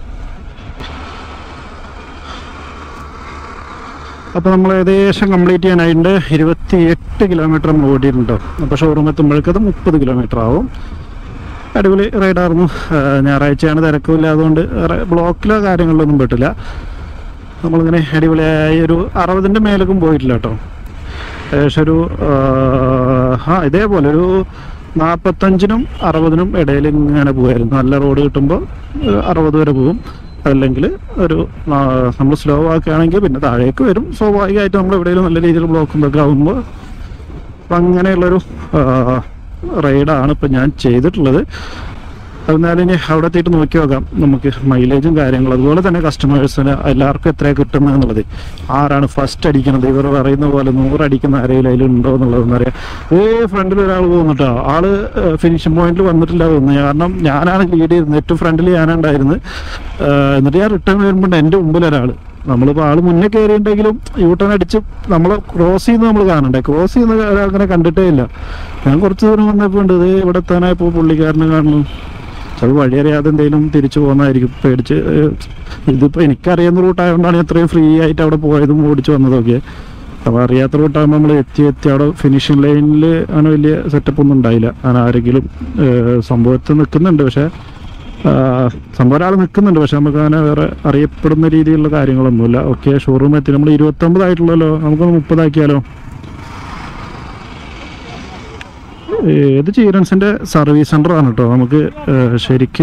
അപ്പോൾ നമ്മൾ ഏകദേശം കംപ്ലീറ്റ് ചെയ്യാനായിട്ട് ഇരുപത്തി എട്ട് കിലോമീറ്റർ നമ്മൾ ഓടിയിട്ടുണ്ടോ അപ്പോൾ ഷോറൂം എത്തുമ്പോഴേക്കത് മുപ്പത് കിലോമീറ്റർ ആവും അടിപൊളി റൈഡായിരുന്നു ഞായറാഴ്ചയാണ് തിരക്കില്ല അതുകൊണ്ട് ബ്ലോക്കിലോ കാര്യങ്ങളിലൊന്നും പെട്ടില്ല നമ്മളിങ്ങനെ അടിപൊളിയായി ഒരു അറുപതിൻ്റെ മേലേക്കും പോയിട്ടില്ല കേട്ടോ ഏകദേശം ഒരു ആ ഇതേപോലെ ഒരു നാൽപ്പത്തഞ്ചിനും അറുപതിനും ഇടയിൽ ഇങ്ങനെ പോകുമായിരുന്നു നല്ല റോഡ് കിട്ടുമ്പോൾ അറുപത് വരെ പോകും അല്ലെങ്കിൽ ഒരു നമ്മൾ സ്ലോ ആക്കുകയാണെങ്കിൽ പിന്നെ താഴേക്ക് വരും സ്വാഭാവികമായിട്ട് നമ്മൾ എവിടെയെങ്കിലും നല്ല രീതിയിൽ ബ്ലോക്കും ഒക്കെ ആകുമ്പോൾ അപ്പം അങ്ങനെയുള്ളൊരു റൈഡാണ് ഇപ്പം ഞാൻ ചെയ്തിട്ടുള്ളത് എന്നാലും ഇനി അവിടെ എത്തിയിട്ട് നോക്കി നോക്കാം നമുക്ക് മൈലേജും കാര്യങ്ങളും അതുപോലെ തന്നെ കസ്റ്റമേഴ്സിന് എല്ലാവർക്കും എത്ര കിട്ടുന്നത് എന്നുള്ളത് ആരാണ് ഫസ്റ്റ് അടിക്കുന്നത് ഇവർ പറയുന്ന പോലെ നൂറ് അടിക്കുന്ന ആരെങ്കിലും അതിലുണ്ടോ എന്നുള്ളതെന്ന് അറിയാം ഏ ഫ്രണ്ടിൽ ഒരാൾ പോകുന്നുട്ടോ ആള് ഫിനിഷിംഗ് പോയിന്റിൽ വന്നിട്ടില്ല തോന്നുന്നു കാരണം ഞാനാണ് ലീഡ് ചെയ്തത് ഏറ്റവും ഫ്രണ്ടിൽ ഞാനുണ്ടായിരുന്നു ഏഹ് എന്നിട്ട് ഞാൻ റിട്ടേൺ വരുമ്പോൾ എൻ്റെ മുമ്പിൽ ഒരാൾ നമ്മളിപ്പോൾ ആൾ മുന്നേ കയറിയിട്ടുണ്ടെങ്കിലും യൂട്ടേൺ അടിച്ച് നമ്മൾ ക്രോസ് ചെയ്യുന്നത് നമ്മൾ കാണണ്ടേ ക്രോസ് ചെയ്യുന്ന അങ്ങനെ കണ്ടിട്ടേ ഇല്ല ഞാൻ കുറച്ച് ദൂരം വന്നപ്പോൾ ഉണ്ട് ഇത് ഇവിടെ എത്താനായപ്പോൾ പുള്ളിക്കാരനെ കാണുന്നു അത് വഴിയറിയാതെ എന്തെങ്കിലും തിരിച്ചു പോകുന്നതായിരിക്കും പേടിച്ച് ഏഹ് ഇതിപ്പോൾ എനിക്കറിയുന്ന റൂട്ടായതുകൊണ്ടാണ് ഞാൻ ഇത്രയും ഫ്രീ ആയിട്ട് അവിടെ പോയതും ഓടിച്ചു വന്നതൊക്കെ അപ്പോൾ അറിയാത്ത റൂട്ടാകുമ്പോൾ നമ്മൾ എത്തി എത്തി അവിടെ ഫിനിഷിംഗ് ലൈനിൽ അങ്ങനെ വലിയ സെറ്റപ്പ് ഒന്നും ഉണ്ടായില്ല അങ്ങനെ ആരെങ്കിലും ഏഹ് സംഭവത്തിൽ നിൽക്കുന്നുണ്ട് പക്ഷേ ആഹ് സംഭവം ഒരാൾ നിൽക്കുന്നുണ്ട് പക്ഷെ നമുക്ക് അങ്ങനെ വേറെ അറിയപ്പെടുന്ന രീതിയിലുള്ള കാര്യങ്ങളൊന്നുമില്ല ഓക്കെ ഷോറൂം എത്തി നമ്മൾ ഇരുപത്തൊമ്പതായിട്ടുള്ളല്ലോ നമുക്കൊന്ന് മുപ്പതാക്കിയാലോ ഏത് ചീരൻസിന്റെ സർവീസ് സെന്റർ ആണ് കേട്ടോ നമുക്ക് ഏഹ് ശരിക്ക്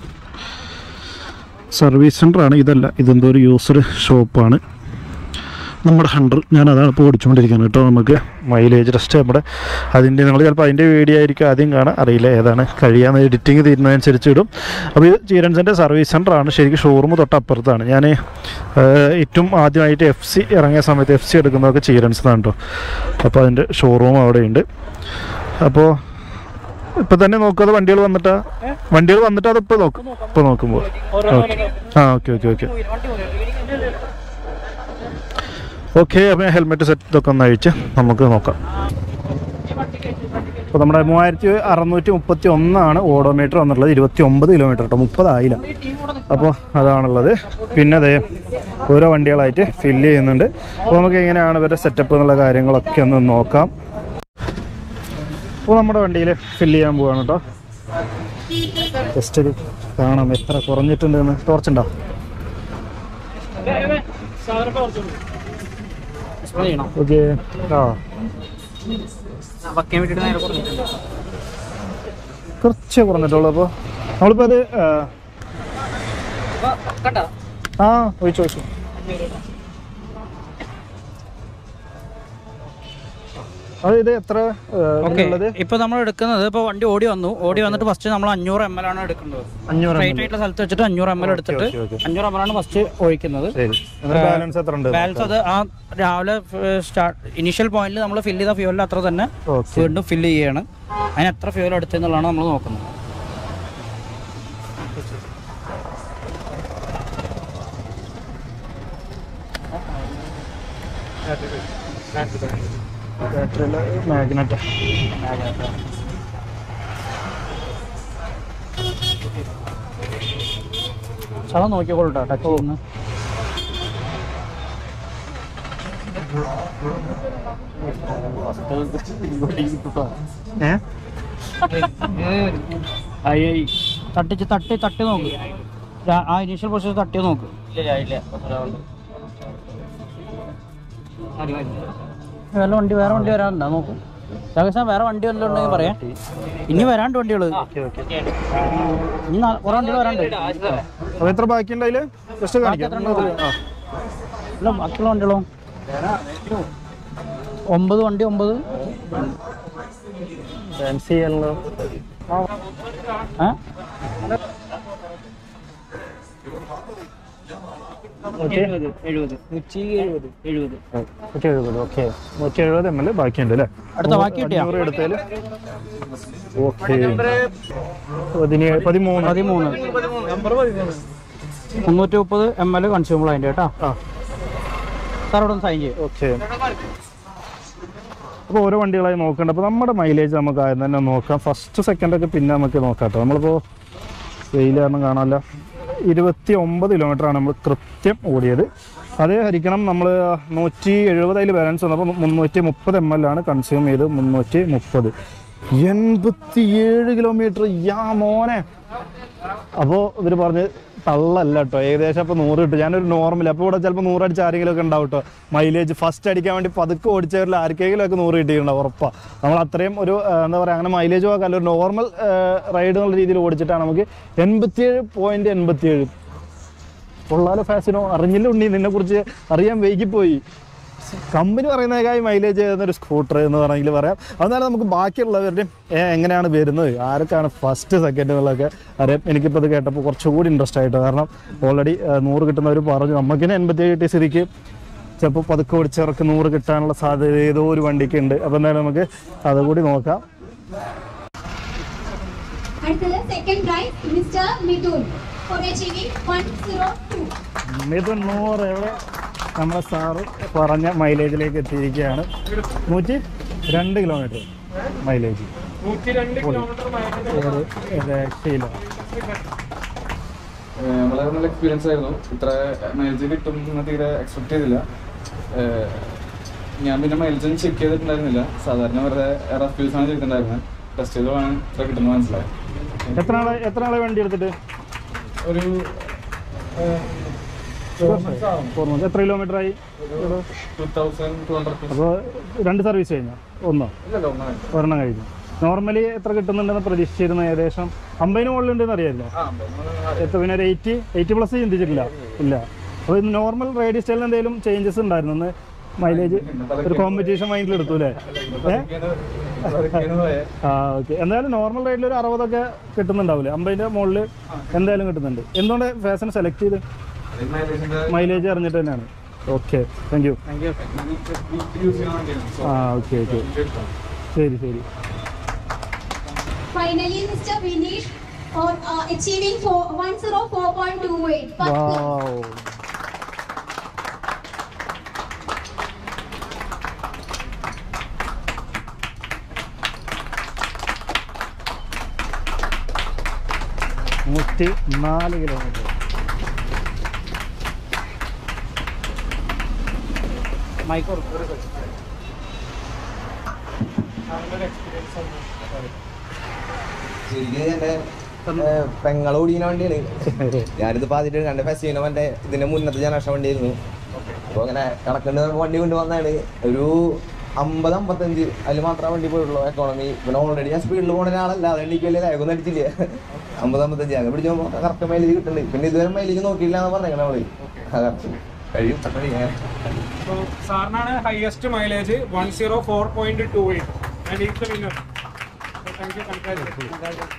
സർവീസ് സെന്റർ ആണ് ഇതല്ല ഇതെന്തോ ഒരു യൂസർ ഷോപ്പാണ് നമ്മുടെ ഹൺഡ്രഡ് ഞാൻ അതാണ് ഇപ്പോൾ ഓടിച്ചുകൊണ്ടിരിക്കുന്നത് കേട്ടോ നമുക്ക് മൈലേജ് ടെസ്റ്റ് നമ്മുടെ അതിൻ്റെ നിങ്ങൾ ചിലപ്പോൾ അതിൻ്റെ വീഡിയോ ആയിരിക്കും ആദ്യം കാണാൻ അറിയില്ല ഏതാണ് കഴിയാന്ന് എഡിറ്റിംഗ് തീരുന്നതനുസരിച്ച് ഇടും അപ്പോൾ ഇത് ചീരൻസിൻ്റെ സർവീസ് സെൻ്ററാണ് ശരിക്കും ഷോറൂം തൊട്ടപ്പുറത്താണ് ഞാൻ ഏറ്റവും ആദ്യമായിട്ട് എഫ് സി ഇറങ്ങിയ സമയത്ത് എഫ് സി എടുക്കുന്നതൊക്കെ ചീരൻസിനാണ് കേട്ടോ അപ്പോൾ അതിൻ്റെ ഷോറൂം അവിടെയുണ്ട് അപ്പോൾ ഇപ്പം തന്നെ നോക്കാതെ വണ്ടികൾ വന്നിട്ടാ വണ്ടികൾ വന്നിട്ട് അത് ഇപ്പോൾ നോക്കും ഇപ്പോൾ നോക്കുമ്പോൾ ഓക്കെ ആ ഓക്കെ ഓക്കെ ഓക്കെ ഓക്കെ അപ്പം ഹെൽമെറ്റ് സെറ്റ് ഇതൊക്കെ ഒന്ന് അഴിച്ച് നമുക്ക് നോക്കാം അപ്പോൾ നമ്മുടെ മൂവായിരത്തി അറുന്നൂറ്റി മുപ്പത്തി ഒന്നാണ് ഓഡോമീറ്റർ വന്നിട്ടുള്ളത് ഇരുപത്തി ഒമ്പത് കിലോമീറ്റർ കേട്ടോ മുപ്പതായില്ല അപ്പോൾ അതാണുള്ളത് പിന്നെ അതേ ഓരോ വണ്ടികളായിട്ട് ഫില്ല് ചെയ്യുന്നുണ്ട് അപ്പോൾ നമുക്ക് എങ്ങനെയാണ് ഇവരുടെ സെറ്റപ്പ് എന്നുള്ള കാര്യങ്ങളൊക്കെ ഒന്ന് നോക്കാം അപ്പോൾ നമ്മുടെ വണ്ടിയിൽ ഫില്ല് ചെയ്യാൻ പോവാണ് കേട്ടോ ജസ്റ്റ് ഇത് കാണാം എത്ര കുറഞ്ഞിട്ടുണ്ടെന്ന് ടോർച്ചുണ്ടോ ഓക്കെ ആ വയ്ക്കാൻ വേണ്ടിയിട്ട് നേരെ പറഞ്ഞിട്ടുണ്ട് കുറച്ച് കുറഞ്ഞിട്ടുള്ളൂ അപ്പോൾ നമ്മളിപ്പോൾ അത് ആ, കണ്ട ആ ഒഴിച്ചു ഒഴിച്ചു അത് ഇത് എത്ര ആ, ഓക്കെ ഇതിനുള്ളത് ഇപ്പൊ നമ്മൾ എടുക്കുന്നത് ഇപ്പൊ വണ്ടി ഓടി വന്നു ഓടി വന്നിട്ട് ഫസ്റ്റ് നമ്മൾ അഞ്ഞൂറ് എം എൽ ആണ് എടുക്കുന്നത് അഞ്ഞൂറ് സ്ട്രൈറ്റ് ആയിട്ടുള്ള സ്ഥലത്ത് വെച്ചിട്ട് അഞ്ഞൂറ് എം എൽ എടുത്തിട്ട് ഓക്കെ, ഓക്കെ. അഞ്ഞൂറ് എം എൽ ആണ് ഫസ്റ്റ് ഒഴിക്കുന്നത് ശരി എന്നിട്ട് ബാലൻസ് എത്ര ഉണ്ട് ബാലൻസ് അത് ആ രാവിലെ സ്റ്റാർട്ട് ഇനീഷ്യൽ പോയിന്റിൽ നമ്മൾ ഫില്ല് ചെയ്ത ഫ്യൂവലിൽ അത്ര തന്നെ ഓക്കെ വീണ്ടും ഫില്ല് ചെയ്യാണ് അതിന് എത്ര ഫ്യൂവൽ എടുത്തെന്നുള്ളതാണ് നമ്മൾ നോക്കുന്നത് ബാറ്ററിയിലെ മാഗ്നറ്റ് സ്ഥലം നോക്കിക്കോളൂ ടച്ച് ചെയ്യുന്ന ഏ തട്ടിച്ച് തട്ടി തട്ടി നോക്ക് രാ- ആ ഇനീഷ്യൽ പൊസിഷൻ തട്ടി നോക്ക് വേറെ വണ്ടി വേറെ വണ്ടി വരാനുണ്ടോ നോക്ക് ഏകദേശം വേറെ വണ്ടി വല്ലതും ഉണ്ടെങ്കിൽ പറയാം ഇനി വരാണ്ട് വണ്ടികൾ ഇനി നാ- കുറെ വണ്ടികൾ വരാണ്ട് അപ്പോൾ എത്ര ബാക്കിയുണ്ട് അതിൽ ജസ്റ്റ് കാണിക്കാം എത്ര ആ അല്ല ബാക്കിയുള്ള വണ്ടികളോ ഒമ്പത് വണ്ടി ഒമ്പത് ഫാൻസി ആണല്ലോ ഏ ഓക്കെ എഴുപത് നൂറ്റി എഴുപത് എഴുപത് നൂറ്റി എഴുപത് ഓക്കെ നൂറ്റി എഴുപത് എം എൽ ബാക്കിയുണ്ട് അല്ലേ അടുത്ത ബാക്കി കിട്ടിയാ അഞ്ഞൂറ് എടുത്തതിൽ ഓക്കെ പതിനേഴ് പതിമൂന്ന് പതിമൂന്ന് മുന്നൂറ്റി മുപ്പത് എം എൽ കൺസ്യൂമർ അതിൻ്റെ കേട്ടോ ആ സാർ ഇവിടെ ഒന്ന് സൈൻ ചെയ്യും ഓക്കെ അപ്പോൾ ഓരോ വണ്ടികളായി നോക്കണ്ട അപ്പോൾ നമ്മുടെ മൈലേജ് നമുക്ക് ആദ്യം തന്നെ നോക്കാം ഫസ്റ്റ് സെക്കൻഡ് ഒക്കെ പിന്നെ നമുക്ക് നോക്കാം കേട്ടോ നമ്മളിപ്പോൾ വെയിൽ കാരണം കാണാമല്ലോ ഇരുപത്തി ഒമ്പത് കിലോമീറ്ററാണ് നമ്മൾ കൃത്യം ഓടിയത് അതേ ഹരിക്കണം നമ്മൾ നൂറ്റി എഴുപത് അതിൽ ബാലൻസ് വന്നപ്പോൾ മുന്നൂറ്റി മുപ്പത് എം എൽ ആണ് കൺസ്യൂം ചെയ്ത് മുന്നൂറ്റി മുപ്പത് എൺപത്തി ഏഴ് കിലോമീറ്റർ യാ മോനെ അപ്പോൾ ഇവർ പറഞ്ഞ് തള്ളല്ല കേട്ടോ ഏകദേശം അപ്പോൾ നൂറ് കിട്ടും ഞാനൊരു നോർമൽ അപ്പോൾ ഇവിടെ ചിലപ്പോൾ നൂറടിച്ച് ആരെങ്കിലും ഒക്കെ ഉണ്ടാവും കേട്ടോ മൈലേജ് ഫസ്റ്റ് അടിക്കാൻ വേണ്ടി പതുക്കെ ഓടിച്ചവരിൽ ആർക്കെങ്കിലും ഒക്കെ നൂറ് കിട്ടിയിട്ടുണ്ടാവും ഉറപ്പാണ് നമ്മൾ അത്രയും ഒരു ആ, എന്താ പറയുക അങ്ങനെ മൈലേജ് നോക്കാൻ ഒരു നോർമൽ റൈഡ് എന്നുള്ള രീതിയിൽ ഓടിച്ചിട്ടാണ് നമുക്ക് എൺപത്തിയേഴ് പോയിന്റ് എൺപത്തിയേഴ് കൊള്ളാലോ ഫാസിനോ അറിഞ്ഞില്ല ഉണ്ണി നിന്നെ കുറിച്ച് അറിയാൻ വൈകിപ്പോയി കമ്പനി പറയുന്നതിനായി മൈലേജ് ചെയ്യുന്ന ഒരു സ്കൂട്ടർ എന്ന് പറഞ്ഞെങ്കിൽ പറയാം എന്നാലും നമുക്ക് ബാക്കിയുള്ളവരുടെയും ഏ, എങ്ങനെയാണ് വരുന്നത് ആരൊക്കെയാണ് ഫസ്റ്റ് സെക്കൻഡ് എന്നുള്ളതൊക്കെ അറിയാം എനിക്കിപ്പോൾ ഇത് കേട്ടപ്പോൾ കുറച്ചുകൂടി ഇൻട്രസ്റ്റ് ആയിട്ട് കാരണം ഓൾറെഡി നൂറ് കിട്ടുന്നവർ പറഞ്ഞു നമുക്കിനെ എൺപത്തിയേഴ് കിട്ടിയ സ്ഥിതിക്ക് ചിലപ്പോൾ പതുക്കെ ഓടിച്ചവർക്ക് നൂറ് കിട്ടാനുള്ള സാധ്യത ഏതോ ഒരു വണ്ടിക്ക് ഉണ്ട് അപ്പോൾ എന്തായാലും നമുക്ക് അതുകൂടി നോക്കാം അടുത്തത് second prize mister Mithun for achieving one zero two Mithun നൂറ് എവിടെ നമ്മുടെ സാറ് പറഞ്ഞ മൈലേജിലേക്ക് എത്തിയിരിക്കുകയാണ് നൂറ്റി രണ്ട് കിലോമീറ്റർ മൈലേജ് നൂറ്റി രണ്ട് കിലോമീറ്റർ രക്ഷയില്ല ഏഹ് വളരെ നല്ല എക്സ്പീരിയൻസ് ആയിരുന്നു ഇത്ര മൈലേജ് കിട്ടും എന്ന് തീരെ എക്സ്പെക്ട് ചെയ്തില്ല ഏഹ് ഞാൻ പിന്നെ മൈലേജ് ഒന്നും ചെക്ക് ചെയ്തിട്ടുണ്ടായിരുന്നില്ല സാധാരണ വെറുതെ റഫ് ഫീൽസ് ആണ് ചെയ്തിട്ടുണ്ടായിരുന്നത് ടെസ്റ്റ് ചെയ്തതാണ് ഇത്ര കിട്ടുന്നത് മനസ്സിലായത് എത്ര നാളെ എത്ര നാളെ വണ്ടി എടുത്തിട്ട് ഒരു ഫോർ മന്ത് എത്ര കിലോമീറ്റർ ആയി ടു തൗസൻഡ് ടു ഹൺഡ്രഡ് അപ്പോൾ രണ്ട് സർവീസ് കഴിഞ്ഞോ ഒന്നോ ഇല്ലല്ലോ ഒന്നാണ് ഒരെണ്ണം കഴിഞ്ഞു നോർമലി എത്ര കിട്ടുന്നുണ്ടെന്ന് പ്രതീക്ഷിച്ചിരുന്നു ഏകദേശം അമ്പതിന് മുകളിലുണ്ടെന്ന് അറിയാമല്ലോ ആ അമ്പത് എത്ര പിന്നെ ഒരു എയ്റ്റി എയ്റ്റി പ്ലസ് ചിന്തിച്ചിട്ടില്ല ഇല്ല അപ്പോൾ ഇത് നോർമൽ റേഡിയോ സ്റ്റൈലിൽ എന്തെങ്കിലും ചേഞ്ചസ് ഉണ്ടായിരുന്നു ഒന്ന് മൈലേജ് ഒരു കോമ്പറ്റീഷൻ മൈൻഡിൽ എടുത്തു അല്ലേ ഏ ആ ഓക്കെ എന്തായാലും നോർമൽ റേറ്റിൽ ഒരു അറുപതൊക്കെ കിട്ടുന്നുണ്ടാവില്ലേ അമ്പതിൻ്റെ മുകളിൽ എന്തായാലും കിട്ടുന്നുണ്ട് എന്തുകൊണ്ട് ഫാഷൻ സെലക്ട് ചെയ്ത് മൈലേജ് അറിഞ്ഞിട്ട് തന്നെയാണ് ഓക്കെ താങ്ക് യു ആ ഓക്കെ ഓക്കെ ശരി ശരി Finally, Mr. Vinish or uh, achieving four, 104.28. First place. വാവ് നൂറ്റി നാല് കിലോമീറ്റർ മൈക്കോ ശരിക്കും എന്റെ ഏഹ്, പെങ്ങളെ ഓടിക്കുന്ന വണ്ടിയാണ് ഞാനിത് ആദ്യമായിട്ട് കണ്ട ഫെസ്റ്റിന് മറ്റേ ഇതിന്റെ മുന്നത്തെ ജനറേഷൻ വണ്ടിയായിരുന്നു അപ്പൊ അങ്ങനെ കണക്കുണ്ട് വണ്ടി കൊണ്ടുവന്നാണ് ഒരു അമ്പത് അമ്പത്തഞ്ച് അതിൽ മാത്രമേ വണ്ടി പോയുള്ളൂ എക്കോണമി പിന്നെ ഓൾറെഡി ഞാൻ സ്പീഡിൽ പോകുന്ന ഒരാളല്ല അതുകൊണ്ട് എനിക്ക് വലിയ ലാഗൊന്നും അടിച്ചില്ല അമ്പത് അമ്പത്തഞ്ച് അങ്ങനെ പിടിച്ചപ്പോൾ കറക്റ്റ് മൈലേജ് കിട്ടുന്നുണ്ട് പിന്നെ ഇതുവരെ മൈലേജ് നോക്കിയില്ല എന്ന് പറഞ്ഞേക്കണ അവള് കറക്റ്റ് കഴിയും പെട്ടെന്ന് ചെയ്യാൻ So, സാറിനാണ് highest mileage one zero four point two eight and is the winner thank you congratulation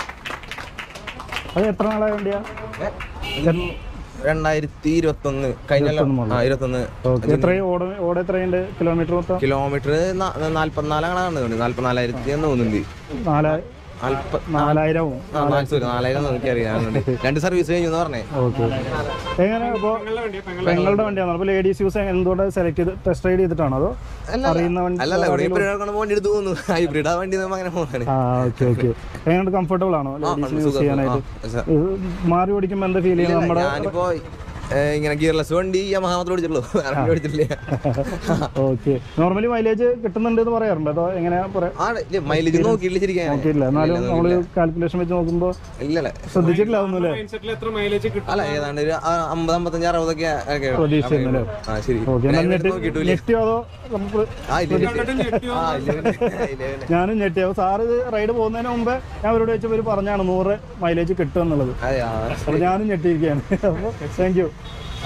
അത് എത്ര നാളായ വണ്ടിയാ രണ്ടായിരത്തി ഇരുപത്തൊന്ന് കഴിഞ്ഞ കൊല്ലം. ഇരുപത്തൊന്ന് ആ ഇരുപത്തൊന്ന് ഓക്കെ എത്രയും ഓട ഓട എത്രയുണ്ട് കിലോമീറ്റർ മൊത്തം കിലോമീറ്റർ നാല്പത്തിനാലാണ് കാണുന്നുണ്ട് നാല്പത്തിനാലായിരത്തി എന്ന് തോന്നുന്നുണ്ട് നാലാ നാല്പ- നാലായിരവും ആ, നാല് sorry, നാലായിരം ഒന്നും എനിക്കറിയാം രണ്ട് സർവീസ് കഴിഞ്ഞു എന്ന് പറഞ്ഞേ ഓക്കെ എങ്ങനെ ഇപ്പോൾ പെങ്ങളുടെ വണ്ടിയാണോ അപ്പോൾ ലേഡീസ് യൂസ് എന്തുകൊണ്ട് സെലക്ട് ചെയ്ത് ടെസ്റ്റ് റൈഡ് ചെയ്തിട്ടാണോ അതോ അറിയുന്ന വണ്ടി അല്ലല്ല ഇവിടെ ഹൈബ്രിഡ് വണ്ടി എടുത്ത് പോകുന്നു ഹൈബ്രിഡ് ആ വണ്ടി നമ്മൾ അങ്ങനെ പോകുന്നത് ആ ഓക്കെ ഓക്കെ എങ്ങനെ കംഫർട്ടബിൾ ആണോ ലേഡീസ് യൂസ് ചെയ്യാനായിട്ട് ഇത് മാറി ഓടിക്കുമ്പോൾ എന്താ ഫീൽ ചെയ്യുന്നത് നമ്മുടെ ഞാനിപ്പോ ഏ, ഇങ്ങനെ ഗിയർലെസ് വണ്ടി യമഹ മാത്രമേ ഓടിച്ചിട്ടുള്ളൂ വേറെ വണ്ടി ഓടിച്ചിട്ടില്ല ഓക്കെ നോർമലി മൈലേജ് കിട്ടുന്നുണ്ട് എന്ന് പറയാറുണ്ട് അതോ എങ്ങനെയാ പറയാ ആ മൈലേജ് നോക്കിയില്ല ശരിക്കും നോക്കിയില്ല എന്നാലും നമ്മൾ കാൽക്കുലേഷൻ വെച്ച് നോക്കുമ്പോൾ ഇല്ലല്ലേ ശ്രദ്ധിച്ചിട്ടില്ല അതൊന്നുമില്ലേ മൈൻഡ്സെറ്റിൽ എത്ര മൈലേജ് കിട്ടും അല്ല ഏതാണ്ട് ഒരു ആ, അമ്പത് അമ്പത്തഞ്ച് അറുപതൊക്കെ ഒക്കെ പ്രതീക്ഷിക്കുന്നല്ലേ ആ ശരി ഓക്കെ എന്നാൽ ഞാൻ ഞെട്ടി നോക്കിയിട്ടില്ല ഞെട്ടിയോ അതോ നമുക്ക് ആ ഇല്ല ഇല്ല. കണ്ടിട്ട് ഞെട്ടിയോ? ആ ഇല്ല ഇല്ല. ഇല്ല ഇല്ല. ഞാനും ഞെട്ടി അപ്പോൾ സാറ് ഇത് റൈഡ് പോകുന്നതിന് മുമ്പ് ഞാൻ അവരോട് വെച്ചപ്പോൾ ഇവർ പറഞ്ഞാണ് നൂറ് മൈലേജ് കിട്ടും എന്നുള്ളത് അതെ ആ അപ്പോൾ ഞാനും ഞെട്ടിയിരിക്കുകയാണ് അപ്പോൾ താങ്ക് യു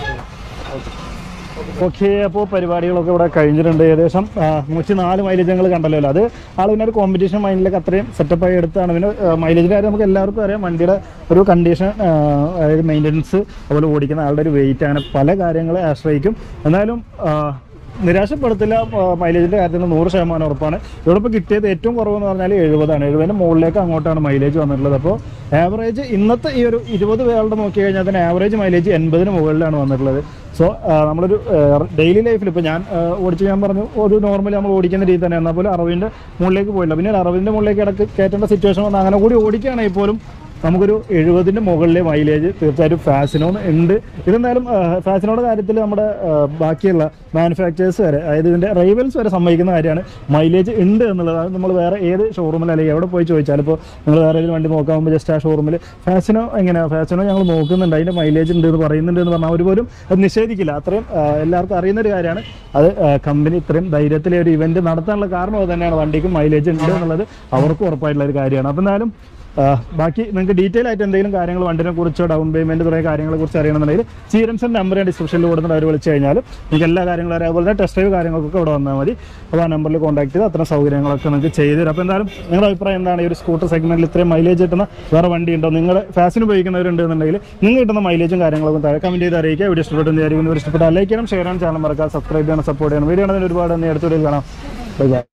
ഓക്കെ അപ്പോൾ പരിപാടികളൊക്കെ ഇവിടെ കഴിഞ്ഞിട്ടുണ്ട് ഏകദേശം നൂറ്റി നാല് മൈലേജ് ഞങ്ങൾ കണ്ടല്ലോ അല്ലേ? അത് ആൾ പിന്നെ ഒരു കോമ്പറ്റീഷൻ മൈൻഡിലൊക്കെ അത്രയും സെറ്റപ്പായി എടുത്താണ് പിന്നെ മൈലേജിൻ്റെ കാര്യം നമുക്ക് എല്ലാവർക്കും അറിയാം വണ്ടിയുടെ ഒരു കണ്ടീഷൻ അതായത് മെയിൻ്റനൻസ് അതുപോലെ ഓടിക്കുന്ന ആളുടെ ഒരു വെയിറ്റ് അങ്ങനെ പല കാര്യങ്ങളെ ആശ്രയിക്കും എന്നാലും ആ, നിരാശപ്പെടുത്തില്ല മൈലേജിൻ്റെ കാര്യത്തിൽ നൂറ് ശതമാനം ഉറപ്പാണ് ഇവിടെ ഇപ്പോൾ കിട്ടിയത് ഏറ്റവും കുറവെന്ന് പറഞ്ഞാൽ എഴുപതാണ് എഴുപതിൻ്റെ മുകളിലേക്ക് അങ്ങോട്ടാണ് മൈലേജ് വന്നിട്ടുള്ളത് അപ്പോൾ ആവറേജ് ഇന്നത്തെ ഈ ഒരു ഇരുപത് പേരുടെ നോക്കി കഴിഞ്ഞാൽ തന്നെ ആവറേജ് മൈലേജ് എൺപതിന് മുകളിലാണ് വന്നിട്ടുള്ളത് സോ നമ്മളൊരു ഡെയിലി ലൈഫിൽ ഇപ്പോൾ ഞാൻ ആ, ഓടിച്ച് ഞാൻ പറഞ്ഞു ഒരു നോർമലി നമ്മൾ ഓടിക്കുന്ന രീതി തന്നെ എന്നാൽ പോലും അറുപതിൻ്റെ മുകളിലേക്ക് പോയില്ല പിന്നെ ഒരു അറുപതിൻ്റെ മുകളിലേക്ക് ഇടക്ക് കയറ്റേണ്ട സിറ്റുവേഷൻ വന്നാൽ അങ്ങനെ കൂടി ഓടിക്കുകയാണെങ്കിൽ പോലും നമുക്കൊരു എഴുപതിൻ്റെ മുകളിലെ മൈലേജ് തീർച്ചയായിട്ടും ഫാസിനോൺ ഉണ്ട് ഇതെന്തായാലും ഫാസിനോടെ കാര്യത്തിൽ നമ്മുടെ ആ, ബാക്കിയുള്ള മാനുഫാക്ചേഴ്സ് വരെ അതായത് ഇതിൻ്റെ റൈവൽസ് വരെ സമ്മതിക്കുന്ന കാര്യമാണ് മൈലേജ് ഉണ്ട് എന്നുള്ളത് അത് നമ്മൾ വേറെ ഏത് ഷോറൂമിൽ അല്ലെങ്കിൽ എവിടെ പോയി ചോദിച്ചാൽ ഇപ്പോൾ നിങ്ങൾ വേറെ ഏതെങ്കിലും വണ്ടി നോക്കാൻ പോകുമ്പോൾ ജസ്റ്റ് ആ ഷോറൂമിൽ ഫാസിനോ എങ്ങനെയാണ് ഫാസിനോ ഞങ്ങൾ നോക്കുന്നുണ്ട് അതിൻ്റെ മൈലേജ് ഉണ്ട് എന്ന് പറയുന്നുണ്ട് എന്ന് പറഞ്ഞാൽ അവർ പോലും അത് നിഷേധിക്കില്ല അത്രയും ആ, എല്ലാവർക്കും അറിയുന്ന ഒരു കാര്യമാണ് അത് കമ്പനി ഇത്രയും ധൈര്യത്തിലെ ഒരു ഇവന്റ് നടത്താനുള്ള കാരണം അത് തന്നെയാണ് വണ്ടിക്ക് മൈലേജ് ഉണ്ട് എന്നുള്ളത് അവർക്കും ഉറപ്പായിട്ടുള്ള ഒരു കാര്യമാണ് അപ്പോൾ എന്തായാലും ആ, ബാക്കി നിങ്ങൾക്ക് ഡീറ്റെയിൽ ആയിട്ട് എന്തെങ്കിലും കാര്യങ്ങൾ വണ്ടിനെ കുറിച്ചോ ഡൗൺ പേയ്മെന്റ് തുടങ്ങിയ കാര്യങ്ങളെ കുറിച്ച് അറിയണമെന്നുണ്ടെങ്കിൽ ചീരംസൺ നമ്പർ ഞാൻ ഡിസ്ക്രിപ്ഷനിൽ കൊടുത്തിട്ട് അവർ വിളിച്ചു കഴിഞ്ഞാൽ നിങ്ങൾക്ക് എല്ലാ കാര്യങ്ങളും അറിയാം അതുപോലെ തന്നെ ടെസ്റ്റ് ഡ്രൈവ് കാര്യങ്ങൾക്കൊക്കെ ഇവിടെ വന്നാൽ മതി അപ്പോൾ ആ നമ്പറിൽ കോൺടാക്ട് ചെയ്ത് അത്തരം സൗകര്യങ്ങളൊക്കെ നിങ്ങൾക്ക് ചെയ്തു തരും അപ്പോൾ എന്തായാലും നിങ്ങളുടെ അഭിപ്രായം എന്താണ് ഈ ഒരു സ്കൂട്ടർ സെഗ്മെന്റിൽ ഇത്രയും മൈലേജ് കിട്ടുന്ന വേറെ വണ്ടി ഉണ്ടോ നിങ്ങൾ ഫാഷൻ ഉപയോഗിക്കുന്നവരുണ്ട് എന്നുണ്ടെങ്കിൽ നിങ്ങൾ കിട്ടുന്ന മൈലേജും കാര്യങ്ങളൊക്കെ താഴെ കമന്റ് ചെയ്ത് അറിയിക്കുക വീഡിയോ ഇഷ്ടപ്പെട്ടു വിചാരിക്കുന്നു ഇഷ്ടപ്പെട്ട ലൈക്ക് ചെയ്യണം ഷെയർ ചെയ്യണം ചാനൽ മറക്കാം സബ്സ്ക്രൈബ് ചെയ്യണം സപ്പോർട്ട് ചെയ്യണം വീഡിയോ ആണെങ്കിൽ ഒരുപാട് നന്ദി അടുത്ത വീഡിയോയിൽ കാണാം ബൈ ബൈ